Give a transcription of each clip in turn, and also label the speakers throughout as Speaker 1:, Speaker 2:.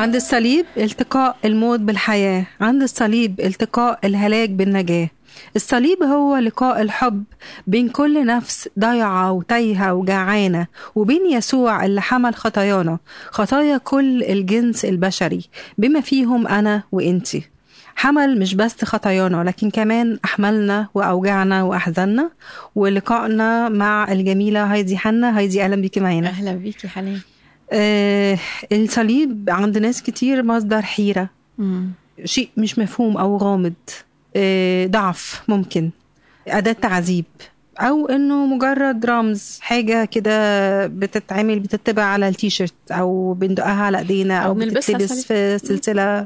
Speaker 1: عند الصليب التقاء الموت بالحياة عند الصليب التقاء الهلاك بالنجاة الصليب هو لقاء الحب بين كل نفس ضيعة وتايهة وجعانة وبين يسوع اللي حمل خطايانا خطايا كل الجنس البشري بما فيهم أنا وإنتي حمل مش بس خطايانا لكن كمان أحملنا وأوجعنا وأحزاننا ولقائنا مع الجميلة هايدي حنا هايدي أهلا بيكي معانا
Speaker 2: اهلا بيكي حنان
Speaker 1: آه الصليب عند ناس كتير مصدر حيرة شيء مش مفهوم أو غامض آه ضعف ممكن أداة تعذيب أو إنه مجرد رمز حاجة كده بتتعمل بتتبع على التيشيرت أو بندقها على إيدينا أو,
Speaker 2: أو بنلبسها
Speaker 1: بتتلبس
Speaker 2: صليب.
Speaker 1: في سلسلة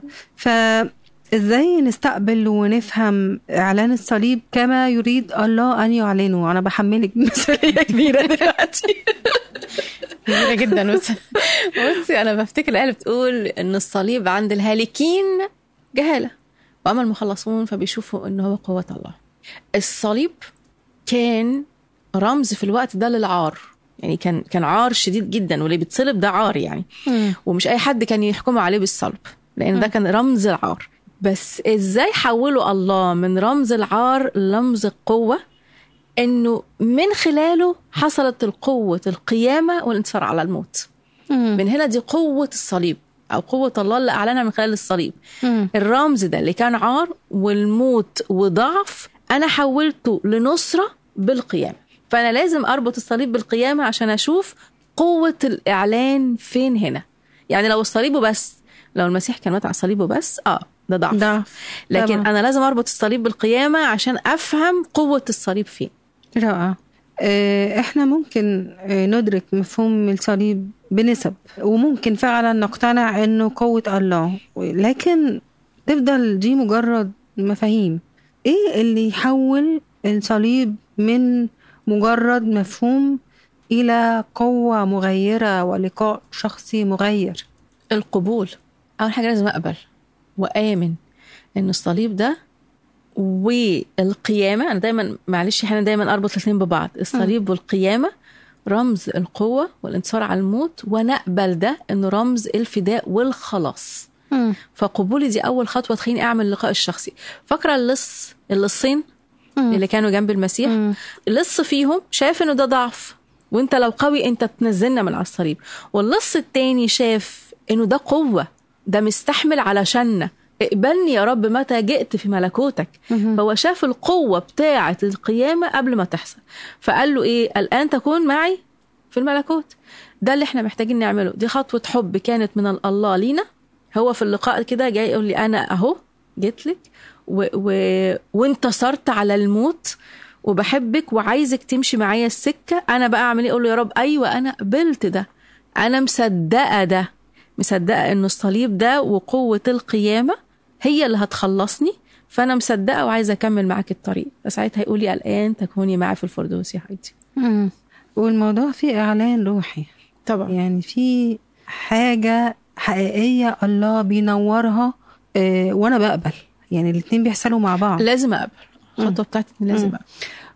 Speaker 1: فإزاي نستقبل ونفهم إعلان الصليب كما يريد الله أن يعلنه أنا بحملك مسؤولية كبيرة دلوقتي
Speaker 2: كبيرة جدا بس بصي انا بفتكر الايه اللي بتقول ان الصليب عند الهالكين جهاله واما المخلصون فبيشوفوا ان هو قوه الله الصليب كان رمز في الوقت ده للعار يعني كان كان عار شديد جدا واللي بيتصلب ده عار يعني ومش اي حد كان يحكموا عليه بالصلب لان ده كان رمز العار بس ازاي حولوا الله من رمز العار لرمز القوه انه من خلاله حصلت القوه القيامه والانتصار على الموت من هنا دي قوه الصليب او قوه الله اللي اعلنها من خلال الصليب الرمز ده اللي كان عار والموت وضعف انا حولته لنصره بالقيامه فانا لازم اربط الصليب بالقيامه عشان اشوف قوه الاعلان فين هنا يعني لو الصليب وبس لو المسيح كان مات على الصليب وبس اه ده ضعف
Speaker 1: ضعف
Speaker 2: لكن
Speaker 1: طبعاً.
Speaker 2: انا لازم اربط الصليب بالقيامه عشان افهم قوه الصليب فين
Speaker 1: رائع آه، احنا ممكن آه، ندرك مفهوم الصليب بنسب وممكن فعلا نقتنع انه قوة الله لكن تفضل دي مجرد مفاهيم ايه اللي يحول الصليب من مجرد مفهوم الى قوة مغيرة ولقاء شخصي مغير
Speaker 2: القبول اول حاجه لازم اقبل وامن ان الصليب ده والقيامه انا دايما معلش احنا دايما اربط الاثنين ببعض الصليب والقيامه رمز القوه والانتصار على الموت ونقبل ده انه رمز الفداء والخلاص فقبولي دي اول خطوه تخليني اعمل اللقاء الشخصي فاكره اللص اللصين اللي كانوا جنب المسيح اللص فيهم شاف انه ده ضعف وانت لو قوي انت تنزلنا من على الصليب واللص التاني شاف انه ده قوه ده مستحمل علشاننا اقبلني يا رب متى جئت في ملكوتك فهو شاف القوة بتاعة القيامة قبل ما تحصل فقال له ايه الآن تكون معي في الملكوت ده اللي احنا محتاجين نعمله دي خطوة حب كانت من الله لينا هو في اللقاء كده جاي يقول لي انا اهو جيت لك و... و... وانتصرت على الموت وبحبك وعايزك تمشي معايا السكة انا بقى اعمل ايه اقول له يا رب ايوه انا قبلت ده انا مصدقة ده مصدقة انه الصليب ده وقوة القيامة هي اللي هتخلصني فانا مصدقة وعايزة اكمل معاك الطريق فساعتها يقول لي الان تكوني معي في الفردوس يا حياتي
Speaker 1: والموضوع فيه اعلان روحي
Speaker 2: طبعا
Speaker 1: يعني في حاجة حقيقية الله بينورها آه، وأنا بقبل يعني الاتنين بيحصلوا مع بعض
Speaker 2: لازم اقبل الخطوة بتاعتي إني لازم اقبل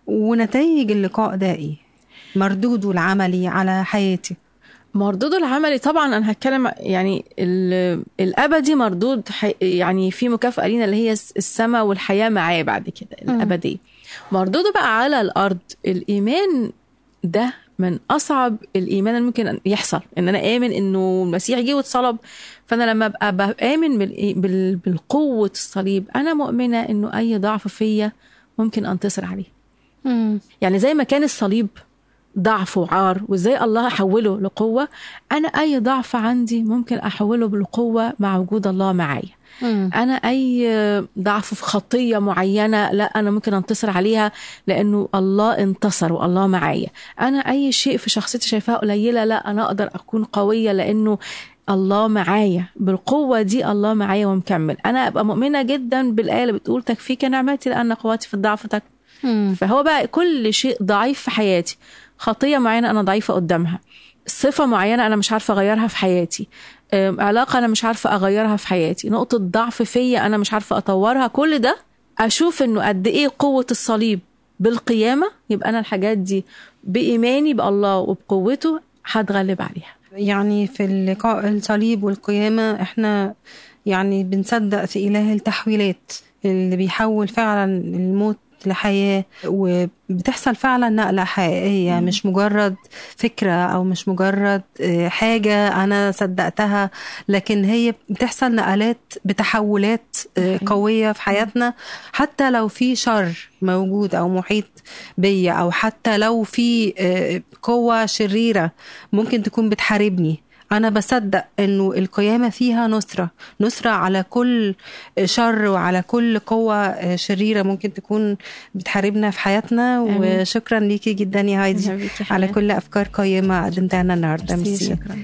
Speaker 1: ونتائج اللقاء ده إيه؟ مردوده العملي على حياتي
Speaker 2: مردوده العملي طبعا انا هتكلم يعني ال- الابدي مردود حي- يعني في مكافاه لينا اللي هي السماء والحياه معاه بعد كده الابديه مردوده بقى على الارض الايمان ده من اصعب الايمان اللي ممكن أن يحصل ان انا امن انه المسيح جه واتصلب فانا لما ابقى بامن بالإي- بال- بالقوه الصليب انا مؤمنه انه اي ضعف فيا ممكن انتصر عليه يعني زي ما كان الصليب ضعف وعار وازاي الله حوله لقوة أنا أي ضعف عندي ممكن أحوله لقوة مع وجود الله معايا أنا أي ضعف في خطية معينة لا أنا ممكن أنتصر عليها لأنه الله انتصر والله معايا أنا أي شيء في شخصيتي شايفاها قليلة لا أنا أقدر أكون قوية لأنه الله معايا بالقوة دي الله معايا ومكمل أنا أبقى مؤمنة جدا بالآية اللي بتقول تكفيك نعمتي لأن قوتي في الضعف تكفي فهو بقى كل شيء ضعيف في حياتي خطية معينة أنا ضعيفة قدامها صفة معينة أنا مش عارفة أغيرها في حياتي أم، علاقة أنا مش عارفة أغيرها في حياتي نقطة ضعف فيا أنا مش عارفة أطورها كل ده أشوف إنه قد إيه قوة الصليب بالقيامة يبقى أنا الحاجات دي بإيماني بالله وبقوته هتغلب عليها
Speaker 1: يعني في اللقاء الصليب والقيامة احنا يعني بنصدق في إله التحويلات اللي بيحول فعلا الموت لحياة وبتحصل فعلا نقلة حقيقية مش مجرد فكرة أو مش مجرد آه، حاجة أنا صدقتها لكن هي بتحصل نقلات بتحولات آه، قوية في حياتنا حتى لو في شر موجود أو محيط بيا أو حتى لو في آه، قوة شريرة ممكن تكون بتحاربني أنا بصدق إنه القيامة فيها نصرة نصرة على كل شر وعلى كل قوة شريرة ممكن تكون بتحاربنا في حياتنا
Speaker 2: آمين.
Speaker 1: وشكرا ليكي جدا يا هايدي
Speaker 2: أهلا بيكي
Speaker 1: على
Speaker 2: حياة.
Speaker 1: كل أفكار قيمة قدمتها لنا النهاردة
Speaker 2: ميرسي،
Speaker 1: ميرسي
Speaker 2: شكرا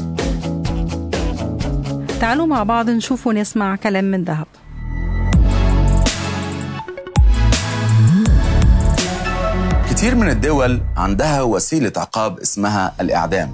Speaker 1: تعالوا مع بعض نشوف ونسمع كلام من ذهب
Speaker 3: كتير من الدول عندها وسيلة عقاب اسمها الإعدام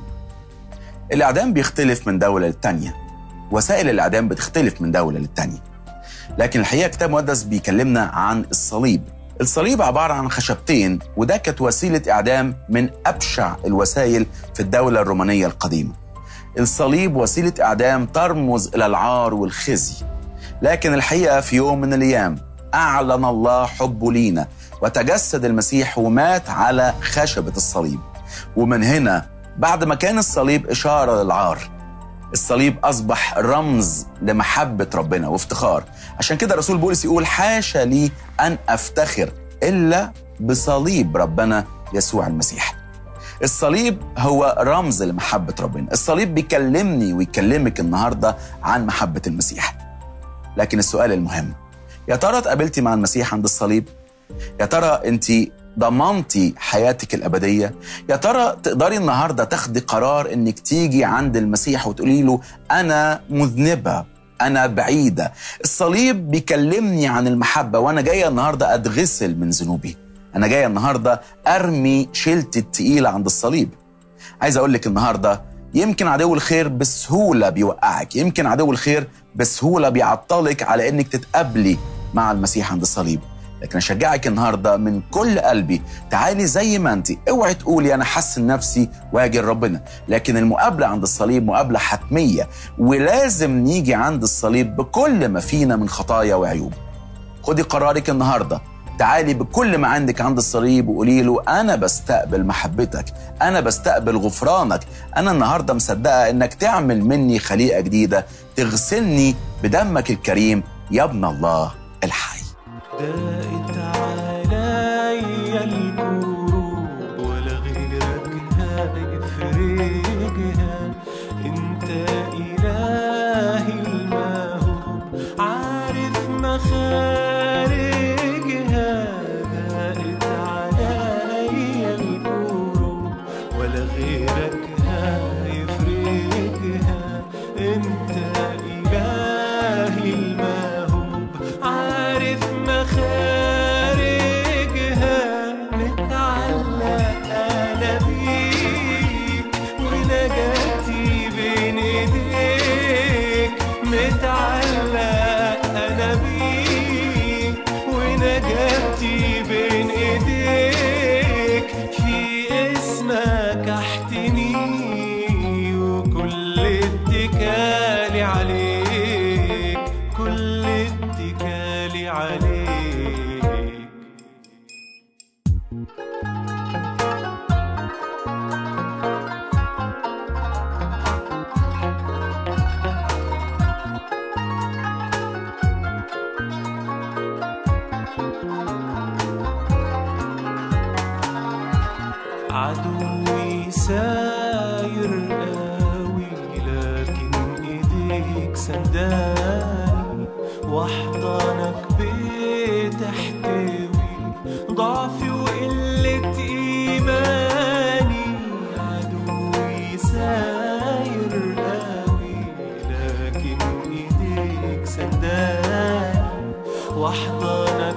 Speaker 3: الإعدام بيختلف من دولة للتانية وسائل الإعدام بتختلف من دولة للتانية لكن الحقيقة كتاب مقدس بيكلمنا عن الصليب الصليب عبارة عن خشبتين وده كانت وسيلة إعدام من أبشع الوسائل في الدولة الرومانية القديمة الصليب وسيلة إعدام ترمز إلى العار والخزي لكن الحقيقة في يوم من الأيام أعلن الله حبه لينا وتجسد المسيح ومات على خشبة الصليب ومن هنا بعد ما كان الصليب إشارة للعار الصليب أصبح رمز لمحبة ربنا وافتخار عشان كده الرسول بولس يقول حاشا لي أن أفتخر إلا بصليب ربنا يسوع المسيح الصليب هو رمز لمحبة ربنا الصليب بيكلمني ويكلمك النهاردة عن محبة المسيح لكن السؤال المهم يا ترى اتقابلتي مع المسيح عند الصليب يا ترى انت ضمنتي حياتك الأبدية يا ترى تقدري النهاردة تاخدي قرار انك تيجي عند المسيح وتقولي له أنا مذنبة أنا بعيدة الصليب بيكلمني عن المحبة وأنا جاية النهاردة أتغسل من ذنوبي أنا جاية النهاردة أرمي شيلتي التقيلة عند الصليب عايز أقول لك النهاردة يمكن عدو الخير بسهولة بيوقعك يمكن عدو الخير بسهولة بيعطلك على إنك تتقابلي مع المسيح عند الصليب لكن أشجعك النهاردة من كل قلبي تعالي زي ما أنت اوعي تقولي أنا حسن نفسي واجي لربنا لكن المقابلة عند الصليب مقابلة حتمية ولازم نيجي عند الصليب بكل ما فينا من خطايا وعيوب خدي قرارك النهارده تعالي بكل ما عندك عند الصليب وقولي له انا بستقبل محبتك انا بستقبل غفرانك انا النهارده مصدقه انك تعمل مني خليقه جديده تغسلني بدمك الكريم يا ابن الله الحي
Speaker 4: دقت عليا الكروب ولا غيرك هيفرجها انت الهي الموهوب عارف مخارجها دقت عليا الكروب ولا غيرك هيفرجها انت الهي الموهوب عارف مخارجها متعلق انا بيك ونجاتي بين ايديك متعلق انا بيك ونجاتي بين ايديك في اسمك احتمي وكل اتكالي عليك كل اتكالي عليك عدوي ساير قوي لكن ايديك سنداني واحضانك بتحتوي ضعفي وقلة ايماني عدوي ساير قوي لكن ايديك سنداني واحضانك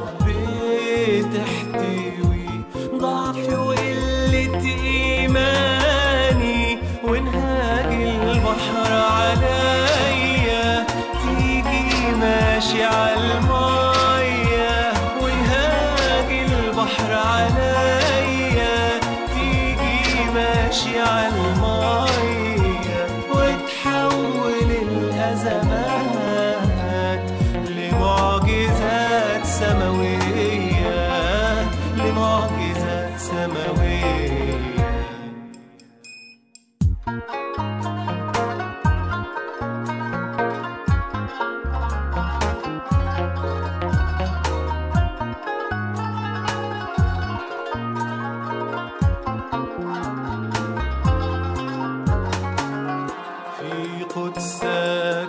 Speaker 4: بتحتوي ضعفي وقلة إيماني وانهاج البحر عليا تيجي ماشي عالمية وانهاج البحر عليا تيجي ماشي عالمية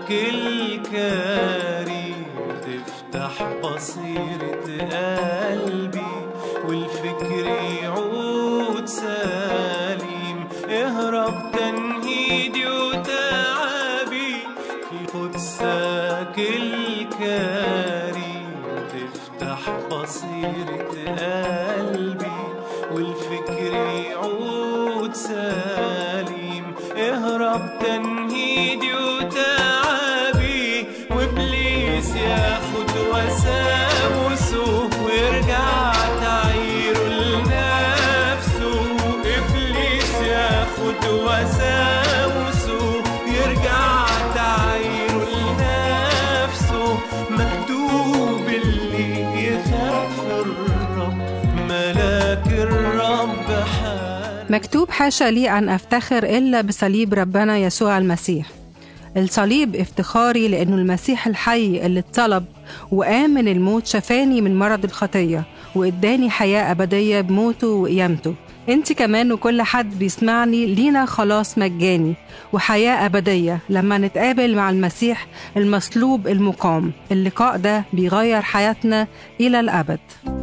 Speaker 4: الكريم تفتح بصيرة قلبي والفكر يعود سليم اهرب تنهيدي وتعبي في قدسك الكريم تفتح بصيرة قلبي والفكر يعود سليم اهرب تنهيدي وتعبي وابليس ياخد وساوسه ويرجع تعيره لنفسه ابليس ياخد وساوسه يرجع تعيره لنفسه مكتوب اللي يخاف الرب ملاك الرب حال
Speaker 1: مكتوب حاشا لي أن أفتخر إلا بصليب ربنا يسوع المسيح الصليب افتخاري لأنه المسيح الحي اللي اتصلب وقام من الموت شفاني من مرض الخطية وإداني حياة أبدية بموته وقيامته انت كمان وكل حد بيسمعني لينا خلاص مجاني وحياة أبدية لما نتقابل مع المسيح المصلوب المقام اللقاء ده بيغير حياتنا إلى الأبد